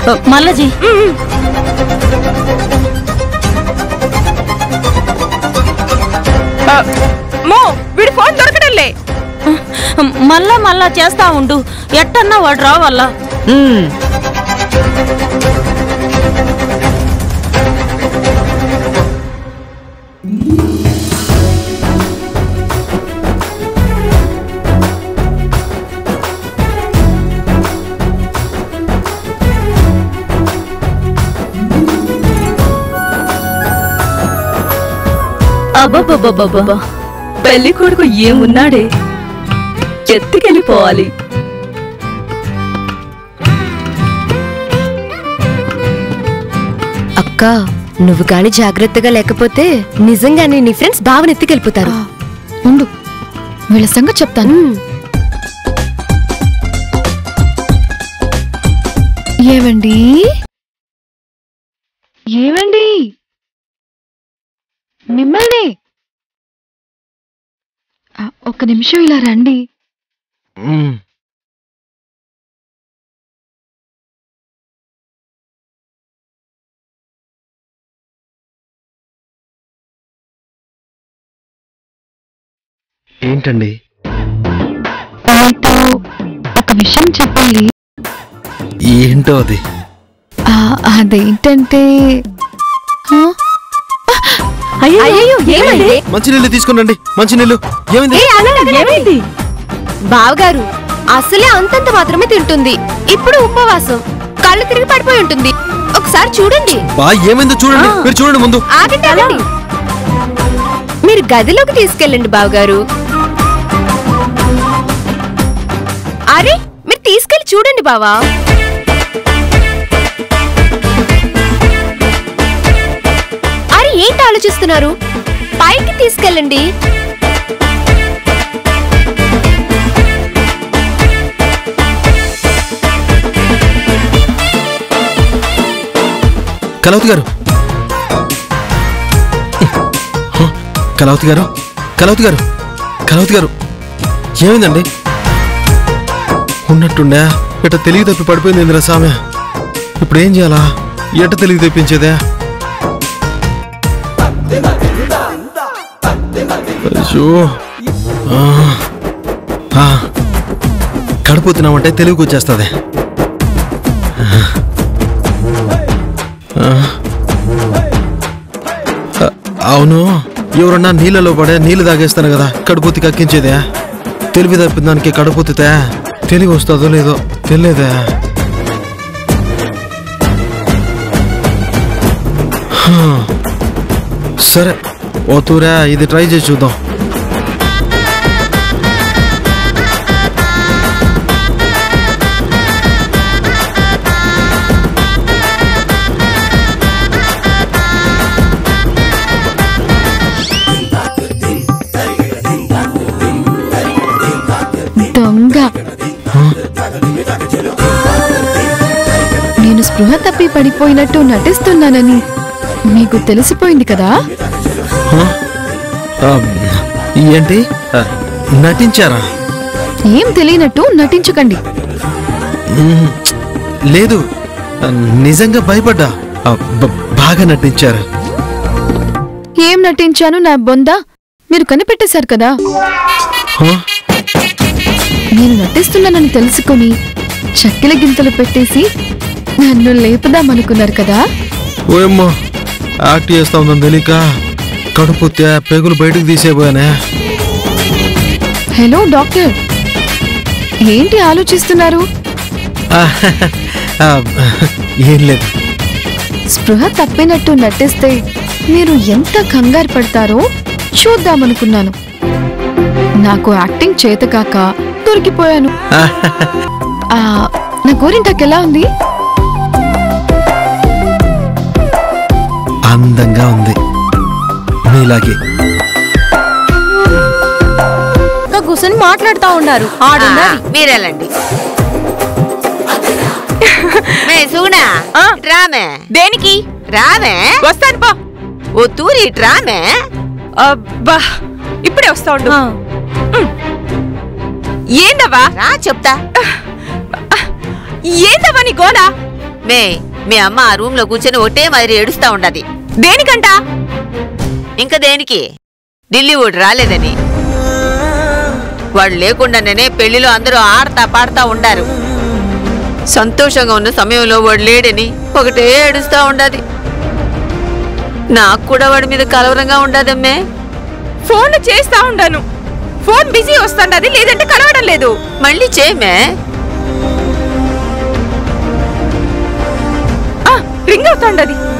మల్లజీ ఆ, మో వీడి ఫోన్ దొరకడంలే మళ్ళా మళ్ళా చేస్తా ఉండు ఎట్టన్నా వాడు రావాలా ఉమ్, అబ్బబ్బబ్బబ్బబ్బా పెళ్లి కొడుకు ఏమున్నాడే ఎత్తుకెళ్ళిపోవాలి అక్క నువ్వు గాని జాగ్రత్తగా లేకపోతే నిజంగానే నీ ఫ్రెండ్స్ బావని ఎత్తుకెళ్ళిపోతారు ఉండు వీళ్ళ సంగతి చెప్తాను ఉమ్, ఏవండి ఏవండి మిమ్మల్ని ఆ, ఒక్క నిమిషం ఇలా రండి మ్మ్. ఏంటండి మీతో ఒక విషయం చెప్పాలి ఏంటో అది ఆ, అదేంటంటే ఆ, అయ్యయ్యో, ఏమైంది మంచినీళ్ళు తీసుకురండి మంచినీళ్ళు ఏమైంది ఏమైంది బావగారు అసలే అంతంత మాత్రమే తింటుంది ఇప్పుడు ఉపవాసం కళ్ళు తిరిగి పడిపోయి ఉంటుంది ఒకసారి చూడండి బా ఏమైందో చూడండి మీరు చూడండి ముందు ఆగండి ఆగండి మీరు గదిలోకి తీసుకెళ్ళండి బావగారు అరే మీరు తీసుకెళ్లి చూడండి బావా అరే ఏంటి ఆలోచిస్తున్నారు పైకి తీసుకెళ్ళండి కలవతి గారు హ, కలవతి గారు కలవతి గారు కలవతి గారు ఏమైందండి ఉన్నట్టుండే ఇట తెలివి తప్పి పడిపోయింది ఇందిరా సామె ఇప్పుడు ఏం చేయాలా ఎట తెలివి తెప్పించేదే అయ్యో ఆ, ఆ, కడుపు తిన్నామంటే తెలివికి వచ్చేస్తుంది అ- అవును ఎవరన్నా నీళ్ళలో పడే నీళ్లు తాగేస్తాను కదా కడుపుతి కక్కించేదే తెలివి తప్పిన దానికి కడుపుతితే తెలివి వస్తుందో లేదో తెలియదే హా. సరే ఓ తూరా ఇది ట్రై చేసి చూద్దాం దొంగ నేను స్పృహ తప్పి పడిపోయినట్టు నటిస్తున్నానని మీకు తెలిసిపోయింది కదా హా? ఆ, ఏంటి ఆ, నటించారా ఏం తెలియనట్టు నటించకండి మ్మ్. లేదు ఆ, నిజంగా భయపడ్డా ఆ, బ- బాగా నటించారు ఏం నటించాను నా బొంద మీరు కనిపెట్టేశారు కదా హా? నేను నటిస్తున్నానని తెలుసుకొని చక్కెల గింతలు పెట్టేసి నన్ను లేపుదామనుకున్నారు కదా ఓయమ్మో యాక్ట్ చేస్తా ఉందని తెలియక కడుపు తే- పెగులు బయటకు తీసేపోయానే హలో డాక్టర్ ఏంటి ఆలోచిస్తున్నారు ఆ, ఆ, ఏం లేదు స్పృహ తప్పినట్టు నటిస్తే మీరు ఎంత కంగారు పడతారో చూద్దామనుకున్నాను నాకు యాక్టింగ్ చేతకాక దొరికిపోయాను ఆ, నా గోరింటాకెలా ఉంది అందంగా ఉంది మీలాగే ఇంకా కూర్చొని మాట్లాడుతా ఉన్నారు ఆడున్నది మీరెళ్ళండి మే సుగుణా ఆ? రామే దేనికి రామే వస్తాను పో ఓ తూరి ఇటు రామే అబ్బా ఇప్పుడే వస్తా ఉండు ఆ. ఏందవ్వా రా చెప్తా ఏందవ్వా నీ గోలా మే మీ అమ్మ ఆ రూమ్ లో కూర్చొని ఒకటే మాదిరి ఏడుస్తా ఉండదు దేనికంట ఇంకా దేనికి ఢిల్లీ ఊడు రాలేదని వాడు లేకుండానే పెళ్లిలో అందరూ ఆడతా పాడతా ఉండారు సంతోషంగా ఉన్న సమయంలో వాడు లేడని ఒకటే ఏడుస్తా ఉండదు నాకు కూడా వాడి మీద కలవరంగా ఉండదమ్మే ఫోన్లు చేస్తా ఉండాను ఫోన్ బిజీ వస్తాండది లేదంటే కలవడం లేదు మళ్ళీ చేయమే ఆ రింగ్ అవుతాండది